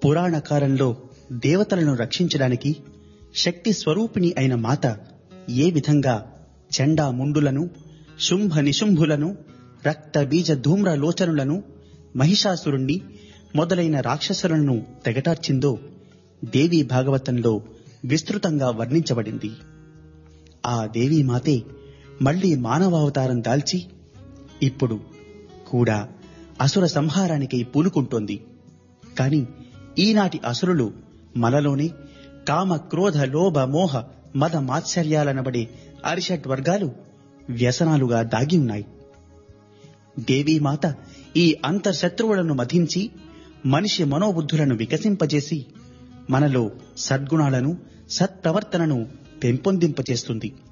పురాణ కాలంలో దేవతలను రక్షించడానికి శక్తి స్వరూపిణి అయిన మాత ఏ విధంగా చండా ముండులను శుంభ నిశుంభులను రక్త బీజ ధూమ్ర లోచనులను మహిషాసురుణ్ణి మొదలైన రాక్షసులను తెగటార్చిందో దేవీ భాగవతంలో విస్తృతంగా వర్ణించబడింది ఆ దేవీ మాతే మళ్లీ మానవావతారం దాల్చి ఇప్పుడు కూడా అసుర సంహారానికై పూనుకుంటోంది కాని ఈనాటి అసురులు మనలోనే కామ క్రోధ లోభ మోహ మద మాత్సర్యాలనబడే అరిషట్ వర్గాలు వ్యసనాలుగా దాగి ఉన్నాయి దేవీమాత ఈ అంతర్శత్రువులను మధించి మనిషి మనోబుద్ధులను వికసింపజేసి మనలో సద్గుణాలను సత్ప్రవర్తనను పెంపొందింపచేస్తుంది